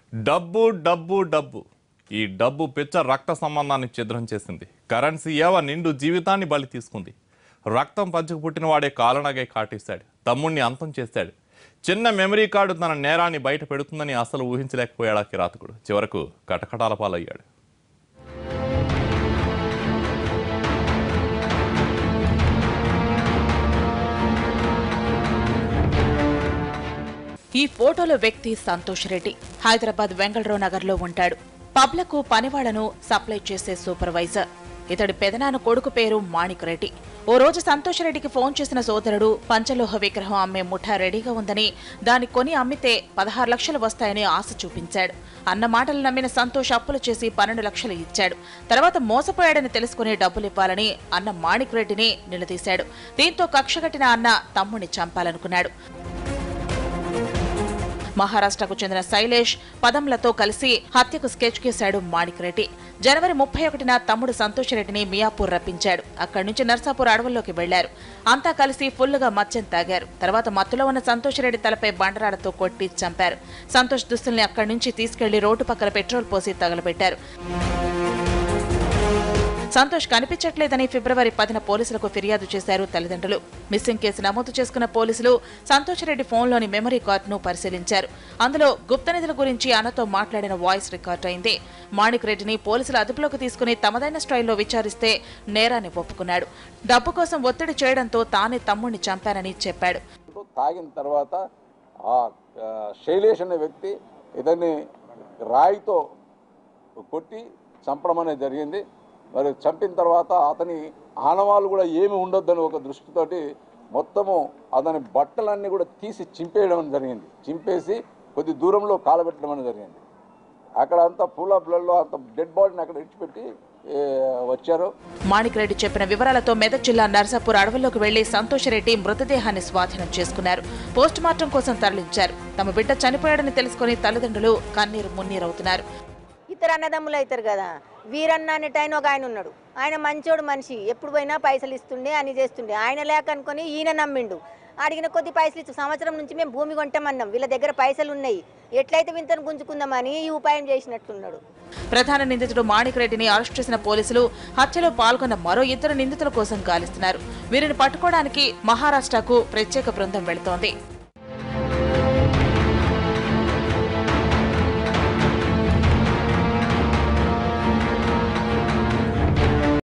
డబ్బు డబ్బు డబ్బు ఈ డబ్బు పిచ్చ రక్త సంబంధాన్ని ఛిద్రం చేసింది కరెన్సీ ఏవ నిండు జీవితాన్ని బలి తీసుకుంది రక్తం పంచుకు పుట్టిన వాడే కాలనగై కాటేశాడు తమ్ముణ్ణి అంతం చేశాడు చిన్న మెమరీ కార్డు తన నేరాన్ని బయట పెడుతుందని అసలు ఊహించలేకపోయాడా కిరాతకుడు చివరకు కటకటాల పాలయ్యాడు ఈ ఫోటోలో వ్యక్తి సంతోష్ రెడ్డి హైదరాబాద్ వెంగళరావు నగర్లో ఉంటాడు పబ్లకు పనివాళ్లను సప్లై చేసే సూపర్వైజర్ ఇతడి పెదనాన్న కొడుకు పేరు మాణిక్ రెడ్డి ఓ రోజు సంతోష్ రెడ్డికి ఫోన్ చేసిన సోదరుడు పంచలోహ విగ్రహం అమ్మే ముఠా రెడీగా ఉందని దాన్ని కొని అమ్మితే పదహారు లక్షలు వస్తాయని ఆశ చూపించాడు అన్న మాటలు నమ్మిన సంతోష్ అప్పులు చేసి పన్నెండు లక్షలు ఇచ్చాడు తర్వాత మోసపోయాడని తెలుసుకుని డబ్బులు ఇవ్వాలని అన్న మాణిక్ రెడ్డిని నిలదీశాడు దీంతో కక్షగట్టిన అన్న తమ్ముడిని చంపాలనుకున్నాడు మహారాష్ట్రకు చెందిన శైలేష్ పదంలతో కలిసి హత్యకు స్కెచ్ గీశాడు మాణిక్ రెడ్డి జనవరి ముప్పై ఒకటిన తమ్ముడు సంతోష్ రెడ్డిని మియాపూర్ రప్పించాడు అక్కడి నుంచి నర్సాపూర్ అడవుల్లోకి వెళ్లారు అంతా కలిసి ఫుల్లుగా మద్యం తాగారు తర్వాత మత్తులో ఉన్న సంతోష్ రెడ్డి తలపై బండరాలతో కొట్టి చంపారు సంతోష్ దుస్తుల్ని అక్కడి నుంచి తీసుకెళ్లి రోడ్డు పక్కన పెట్రోల్ పోసి తగలబెట్టారు సంతోష్ కనిపించట్లేదని ఫిబ్రవరి పదిన పోలీసులకు ఫిర్యాదు చేశారు తల్లిదండ్రులు మిస్సింగ్ కేసు నమోదు చేసుకున్న పోలీసులు సంతోష్ రెడ్డి ఫోన్లోని మెమరీ కార్డును పరిశీలించారు అందులో గుప్త నిధుల గురించి అన్నతో మాట్లాడిన వాయిస్ రికార్డ్ అయింది మాణిక్ రెడ్డిని పోలీసులు అదుపులోకి తీసుకుని తమదైన స్టైల్లో విచారిస్తే నేరాన్ని ఒప్పుకున్నాడు డబ్బు కోసం ఒత్తిడి చేయడంతో తానే తమ్ముడిని చంపానని చెప్పాడు తాగిన తర్వాత ఆ ఆ, శైలేష్ అనే వ్యక్తి ఇతన్ని రాయితో కొట్టి చంపడం అనేది జరిగింది మరి చంపిన తర్వాత అతని ఆనవాళ్ళు కూడా ఏమి ఉండొద్దని ఒక దృష్టితోటి మొత్తము అతని బట్టలన్నీ కూడా తీసి చింపేయడం అనేది జరిగింది చింపేసి కొద్ది దూరంలో కాలబెట్టడం అనేది జరిగింది అక్కడ అంతా పూల బ్లడ్లో అంత డెడ్ బాడీని అక్కడ ఇడిచిపెట్టి ఏ, వచ్చారు మాణిక్ రెడ్డి చెప్పిన వివరాలతో మెదక్ జిల్లా నర్సాపూర్ అడవుల్లోకి వెళ్లి సంతోష్ రెడ్డి మృతదేహాన్ని స్వాధీనం చేసుకున్నారు పోస్ట్ మార్టం కోసం తరలించారు తమ బిడ్డ చనిపోయాడని తెలుసుకుని తల్లిదండ్రులు కన్నీరు మున్నీరవుతున్నారు ఇద్దరు అన్నదమ్ములు అవుతారు కదా వీరన్న అనేట ఆయన ఒక ఆయన ఉన్నాడు ఆయన మంచోడు మనిషి ఎప్పుడు పోయినా పైసలు ఇస్తుండే అని చేస్తుండే ఆయన లేక అనుకొని ఈయన నమ్మిండు అడిగిన కొద్ది పైసలు ఇచ్చు సంవత్సరం నుంచి మేము భూమి కొంటామన్నాం వీళ్ళ దగ్గర పైసలు ఉన్నాయి ఎట్లయితే వింతను గుంజుకుందామని ఈ ఉపాయం చేసినట్టున్నాడు ప్రధాన నిందితుడు మాణిక్ రెడ్డిని అరెస్ట్ చేసిన పోలీసులు హత్యలో పాల్గొన్న మరో ఇద్దరు నిందితుల కోసం గాలిస్తున్నారు వీరిని పట్టుకోవడానికి మహారాష్ట్రకు ప్రత్యేక బృందం వెళుతోంది